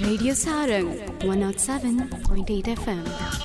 Radio Sarang 107.8 FM.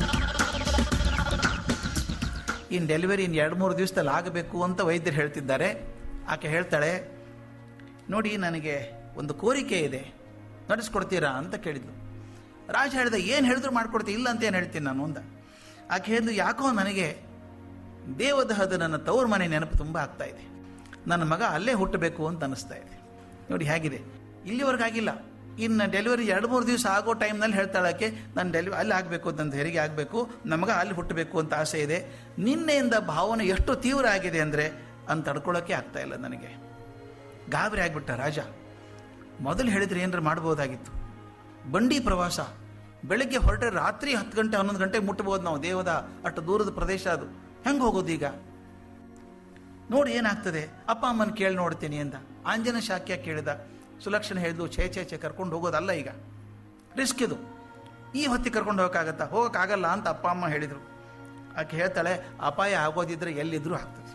ಇನ್ನು delivery ಇನ್ನು ಎರಡು ಮೂರು ದಿವಸದಲ್ಲಿ ಆಗಬೇಕು ಅಂತ ವೈದ್ಯರು ಹೇಳ್ತಿದ್ದಾರೆ ಆಕೆ ಹೇಳ್ತಾಳೆ ನೋಡಿ ನನಗೆ ಒಂದು ಕೋರಿಕೆ ಇದೆ ನಡೆಸ್ಕೊಡ್ತೀರಾ ಅಂತ ಕೇಳಿದ್ಲು ರಾಜ ಹೇಳಿದ ಏನು ಹೇಳಿದ್ರು ಮಾಡ್ಕೊಡ್ತೀನಿ ಇಲ್ಲ ಅಂತ ಏನು ಹೇಳ್ತೀನಿ ನಾನು ಅಂದ ಆಕೆ ಹೇಳಿದ್ಲು ಯಾಕೋ ನನಗೆ ದೇವದಹದ ನನ್ನ ತವ್ರ ಮನೆ ನೆನಪು ತುಂಬ ಆಗ್ತಾ ಇದೆ ನನ್ನ ಮಗ ಅಲ್ಲೇ ಹುಟ್ಟಬೇಕು ಅಂತ ಅನಿಸ್ತಾ ಇದೆ ನೋಡಿ ಹೇಗಿದೆ ಇಲ್ಲಿವರೆಗಾಗಿಲ್ಲ ಇನ್ನು ಡೆಲಿವರಿ ಎರಡು ಮೂರು ದಿವಸ ಆಗೋ ಟೈಮ್ನಲ್ಲಿ ಹೇಳ್ತಾಳಕ್ಕೆ ನಾನು ಡೆಲಿವರಿ ಅಲ್ಲಿ ಆಗಬೇಕು ನನ್ನ ಹೆರಿಗೆ ಆಗಬೇಕು ನಮಗ ಅಲ್ಲಿ ಹುಟ್ಟಬೇಕು ಅಂತ ಆಸೆ ಇದೆ ನಿನ್ನೆಯಿಂದ ಭಾವನೆ ಎಷ್ಟು ತೀವ್ರ ಆಗಿದೆ ಅಂದರೆ ಅಂತ ತಡ್ಕೊಳ್ಳೋಕ್ಕೆ ಆಗ್ತಾ ಇಲ್ಲ ನನಗೆ ಗಾಬರಿ ಆಗಿಬಿಟ್ಟ ರಾಜ ಮೊದಲು ಹೇಳಿದ್ರೆ ಏನಾರು ಮಾಡ್ಬೋದಾಗಿತ್ತು ಬಂಡಿ ಪ್ರವಾಸ ಬೆಳಗ್ಗೆ ಹೊರಟ್ರೆ ರಾತ್ರಿ ಹತ್ತು ಗಂಟೆ ಹನ್ನೊಂದು ಗಂಟೆ ಮುಟ್ಬೋದು ನಾವು ದೇವದ ಅಷ್ಟು ದೂರದ ಪ್ರದೇಶ ಅದು ಹೆಂಗೆ ಹೋಗೋದು ಈಗ ನೋಡಿ ಏನಾಗ್ತದೆ ಅಪ್ಪ ಅಮ್ಮನ ಕೇಳಿ ನೋಡ್ತೀನಿ ಅಂತ ಆಂಜನ ಶಾಕ್ಯ ಕೇಳಿದ ಸುಲಕ್ಷಣ ಹೇಳಿದ್ಲು ಛೇ ಛೇ ಛೇ ಕರ್ಕೊಂಡು ಹೋಗೋದಲ್ಲ ಈಗ ರಿಸ್ಕ್ ಇದು ಈ ಹೊತ್ತಿಗೆ ಕರ್ಕೊಂಡು ಹೋಗೋಕ್ಕಾಗತ್ತಾ ಹೋಗೋಕ್ಕಾಗಲ್ಲ ಅಂತ ಅಪ್ಪ ಅಮ್ಮ ಹೇಳಿದರು ಆಕೆ ಹೇಳ್ತಾಳೆ ಅಪಾಯ ಆಗೋದಿದ್ರೆ ಎಲ್ಲಿದ್ರೂ ಆಗ್ತದೆ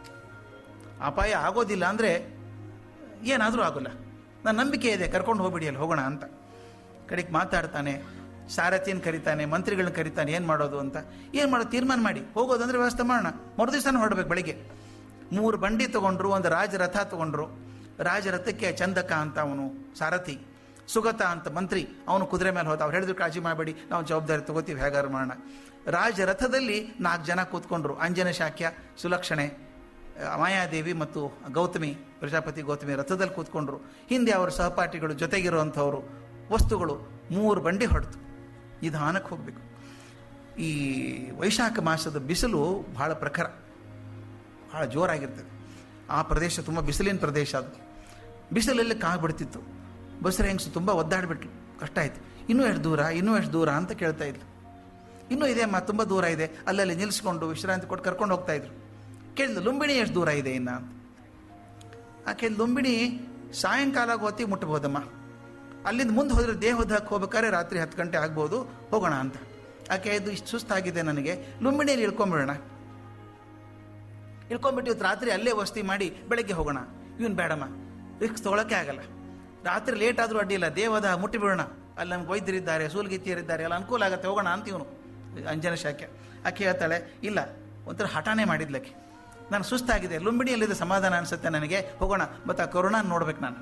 ಅಪಾಯ ಆಗೋದಿಲ್ಲ ಅಂದರೆ ಏನಾದರೂ ಆಗೋಲ್ಲ ನನ್ನ ನಂಬಿಕೆ ಇದೆ ಕರ್ಕೊಂಡು ಹೋಗ್ಬಿಡಿ ಅಲ್ಲಿ ಹೋಗೋಣ ಅಂತ ಕಡೆಗೆ ಮಾತಾಡ್ತಾನೆ ಸಾರಥಿಯನ್ನು ಕರಿತಾನೆ ಮಂತ್ರಿಗಳನ್ನ ಕರಿತಾನೆ ಏನು ಮಾಡೋದು ಅಂತ ಏನು ಮಾಡೋದು ತೀರ್ಮಾನ ಮಾಡಿ ಹೋಗೋದಂದ್ರೆ ವ್ಯವಸ್ಥೆ ಮಾಡೋಣ ಮರುದಿವಸನ ಹೊರಡ್ಬೇಕು ಬೆಳಿಗ್ಗೆ ಮೂರು ಬಂಡಿ ತಗೊಂಡ್ರು ಒಂದು ರಾಜರಥ ತಗೊಂಡ್ರು ರಾಜರಥಕ್ಕೆ ಚಂದಕ ಅಂತ ಅವನು ಸಾರಥಿ ಸುಗತ ಅಂತ ಮಂತ್ರಿ ಅವನು ಕುದುರೆ ಮೇಲೆ ಹೋದ ಅವ್ರು ಹೇಳಿದ್ರು ಕಾಳಜಿ ಮಾಡಬೇಡಿ ನಾವು ಜವಾಬ್ದಾರಿ ತಗೋತೀವಿ ಹೇಗಾರು ಮಾಡೋಣ ರಾಜರಥದಲ್ಲಿ ನಾಲ್ಕು ಜನ ಕೂತ್ಕೊಂಡ್ರು ಅಂಜನ ಶಾಕ್ಯ ಸುಲಕ್ಷಣೆ ಮಾಯಾದೇವಿ ಮತ್ತು ಗೌತಮಿ ಪ್ರಜಾಪತಿ ಗೌತಮಿ ರಥದಲ್ಲಿ ಕೂತ್ಕೊಂಡ್ರು ಹಿಂದೆ ಅವರ ಸಹಪಾಠಿಗಳು ಜೊತೆಗಿರುವಂಥವ್ರು ವಸ್ತುಗಳು ಮೂರು ಬಂಡಿ ಹೊಡೆತು ನಿಧಾನಕ್ಕೆ ಹೋಗಬೇಕು ಈ ವೈಶಾಖ ಮಾಸದ ಬಿಸಿಲು ಬಹಳ ಪ್ರಖರ ಭಾಳ ಜೋರಾಗಿರ್ತದೆ ಆ ಪ್ರದೇಶ ತುಂಬ ಬಿಸಿಲಿನ ಪ್ರದೇಶ ಅದು ಬಿಸಿಲಲ್ಲಿ ಕಾಗ್ಬಿಡ್ತಿತ್ತು ಬಸರೆ ಹೆಂಗಸು ತುಂಬ ಒದ್ದಾಡಿಬಿಟ್ಲು ಕಷ್ಟ ಆಯಿತು ಇನ್ನೂ ಎಷ್ಟು ದೂರ ಇನ್ನೂ ಎಷ್ಟು ದೂರ ಅಂತ ಕೇಳ್ತಾ ಇದ್ಲು ಇನ್ನೂ ಇದೆ ಅಮ್ಮ ತುಂಬ ದೂರ ಇದೆ ಅಲ್ಲಲ್ಲಿ ನಿಲ್ಲಿಸ್ಕೊಂಡು ವಿಶ್ರಾಂತಿ ಕೊಟ್ಟು ಕರ್ಕೊಂಡು ಹೋಗ್ತಾ ಇದ್ರು ಕೇಳಿದ್ಲು ಲುಂಬಿಣಿ ಎಷ್ಟು ದೂರ ಇದೆ ಇನ್ನು ಅಂತ ಆಕೆ ಲುಂಬಿಣಿ ಸಾಯಂಕಾಲ ಹೊತ್ತಿಗೆ ಮುಟ್ಬೋದಮ್ಮ ಅಲ್ಲಿಂದ ಮುಂದೆ ಹೋದ್ರೆ ದೇಹದಕ್ಕೆ ಹೋಗ್ಬೇಕಾದ್ರೆ ರಾತ್ರಿ ಹತ್ತು ಗಂಟೆ ಆಗ್ಬೋದು ಹೋಗೋಣ ಅಂತ ಆಕೆ ಇದು ಇಷ್ಟು ಸುಸ್ತಾಗಿದೆ ನನಗೆ ಲುಂಬಿಣಿಯಲ್ಲಿ ಇಳ್ಕೊಂಬಿಡೋಣ ಇಳ್ಕೊಂಬಿಟ್ಟು ಇವತ್ತು ರಾತ್ರಿ ಅಲ್ಲೇ ವಸ್ತಿ ಮಾಡಿ ಬೆಳಗ್ಗೆ ಹೋಗೋಣ ಇವನು ಬೇಡಮ್ಮ ರಿಕ್ಸ್ ತೊಗೊಳಕ್ಕೆ ಆಗಲ್ಲ ರಾತ್ರಿ ಲೇಟ್ ಆದರೂ ಅಡ್ಡಿಲ್ಲ ದೇವದ ಮುಟ್ಟಿ ಬಿಡೋಣ ಅಲ್ಲಿ ನಮ್ಗೆ ವೈದ್ಯರಿದ್ದಾರೆ ಸೂಲ್ಗಿತ್ತಿಯರಿದ್ದಾರೆ ಎಲ್ಲ ಅನುಕೂಲ ಆಗುತ್ತೆ ಹೋಗೋಣ ಅಂತ ಇವನು ಅಂಜನ ಶಾಕ್ಯ ಆಕೆ ಹೇಳ್ತಾಳೆ ಇಲ್ಲ ಒಂಥರ ಹಠಾನೇ ಮಾಡಿದ್ಲಕ್ಕೆ ನಾನು ಸುಸ್ತಾಗಿದೆ ಲುಂಬಿಣಿಯಲ್ಲಿದೆ ಸಮಾಧಾನ ಅನಿಸುತ್ತೆ ನನಗೆ ಹೋಗೋಣ ಮತ್ತು ಆ ಕರುಣ ನೋಡ್ಬೇಕು ನಾನು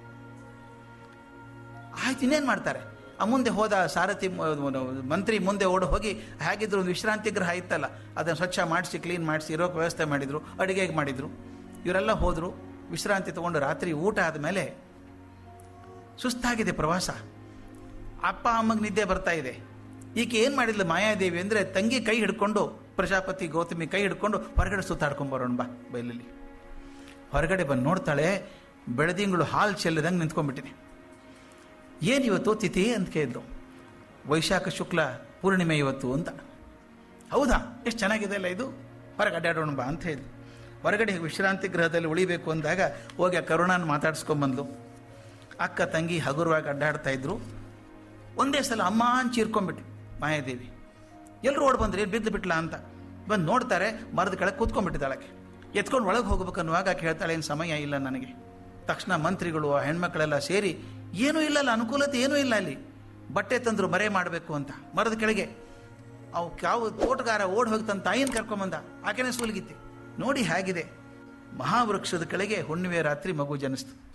ಆಯ್ತು ಇನ್ನೇನು ಮಾಡ್ತಾರೆ ಆ ಮುಂದೆ ಹೋದ ಸಾರಥಿ ಮ- ಮಂತ್ರಿ ಮುಂದೆ ಓಡಿ ಹೋಗಿ ಹೇಗಿದ್ರು ಒಂದು ವಿಶ್ರಾಂತಿ ಗೃಹ ಇತ್ತಲ್ಲ ಅದನ್ನು ಸ್ವಚ್ಛ ಮಾಡಿಸಿ ಕ್ಲೀನ್ ಮಾಡಿಸಿ ಇರೋಕೆ ವ್ಯವಸ್ಥೆ ಮಾಡಿದರು ಅಡುಗೆಗೆ ಮಾಡಿದರು ಇವರೆಲ್ಲ ಹೋದರು ವಿಶ್ರಾಂತಿ ತಗೊಂಡು ರಾತ್ರಿ ಊಟ ಆದಮೇಲೆ ಸುಸ್ತಾಗಿದೆ ಪ್ರವಾಸ ಅಪ್ಪ ಅಮ್ಮಗೆ ನಿದ್ದೆ ಬರ್ತಾ ಇದೆ ಈಕೆ ಏನು ಮಾಡಿದ್ಲು ಮಾಯಾದೇವಿ ಅಂದರೆ ತಂಗಿ ಕೈ ಹಿಡ್ಕೊಂಡು ಪ್ರಜಾಪತಿ ಗೌತಮಿ ಕೈ ಹಿಡ್ಕೊಂಡು ಹೊರಗಡೆ ಸುತ್ತಾಡ್ಕೊಂಡು ಬರೋಣ ಬಾ ಬೈಲಲ್ಲಿ ಹೊರಗಡೆ ಬಂದು ನೋಡ್ತಾಳೆ ಬೆಳದಿಂಗಳು ಹಾಲು ಚೆಲ್ಲದಂಗೆ ನಿಂತ್ಕೊಂಡ್ಬಿಟ್ಟಿದೆ ಏನು ಇವತ್ತು ತಿಥಿ ಅಂತ ಕೇಳಿದ್ದು ವೈಶಾಖ ಶುಕ್ಲ ಪೂರ್ಣಿಮೆ ಇವತ್ತು ಅಂತ ಹೌದಾ ಎಷ್ಟು ಚೆನ್ನಾಗಿದೆ ಅಲ್ಲ ಇದು ಹೊರಗೆ ಅಡ್ಡಾಡೋಣ ಬಾ ಅಂತ ಹೇಳಿದ್ಲು ಹೊರಗಡೆ ವಿಶ್ರಾಂತಿ ಗೃಹದಲ್ಲಿ ಉಳಿಬೇಕು ಅಂದಾಗ ಹೋಗಿ ಆ ಕರುಣಾನ ಮಾತಾಡ್ಸ್ಕೊಂಬಂದ್ಲು ಅಕ್ಕ ತಂಗಿ ಹಗುರವಾಗಿ ಅಡ್ಡಾಡ್ತಾ ಇದ್ರು ಒಂದೇ ಸಲ ಅಮ್ಮ ಅಂತ ಚೀರ್ಕೊಂಡ್ಬಿಟ್ಟು ಮಾಯಾದೇವಿ ಎಲ್ಲರೂ ಓಡ್ ಬಂದ್ರಿ ಬಿದ್ದು ಬಿಟ್ಲಾ ಅಂತ ಬಂದು ನೋಡ್ತಾರೆ ಮರದ ಕೆಳಗೆ ಕೂತ್ಕೊಂಡ್ಬಿಟ್ಟಿದ್ದಾಳಕ್ಕೆ ಎತ್ಕೊಂಡು ಒಳಗೆ ಹೋಗ್ಬೇಕು ಅನ್ನುವಾಗ ಆಕೆ ಹೇಳ್ತಾಳೆ ಏನು ಸಮಯ ಇಲ್ಲ ನನಗೆ ತಕ್ಷಣ ಮಂತ್ರಿಗಳು ಆ ಹೆಣ್ಮಕ್ಳೆಲ್ಲ ಸೇರಿ ಏನೂ ಇಲ್ಲಲ್ಲ ಅನುಕೂಲತೆ ಏನೂ ಇಲ್ಲ ಅಲ್ಲಿ ಬಟ್ಟೆ ತಂದ್ರು ಮರೆ ಮಾಡಬೇಕು ಅಂತ ಮರದ ಕೆಳಗೆ ಅವು ಯಾವ ತೋಟಗಾರ ಓಡ್ ಹೋಗಿ ತನ್ನ ತಾಯಿನ ಕರ್ಕೊಂಬಂದ ಆಕೆನೇ ಸೂಲ್ಗಿತ್ತಿ ನೋಡಿ ಹೇಗಿದೆ ಮಹಾವೃಕ್ಷದ ಕೆಳಗೆ ಹುಣ್ಣಿಮೆ ರಾತ್ರಿ ಮಗು ಜನಿಸ್ತು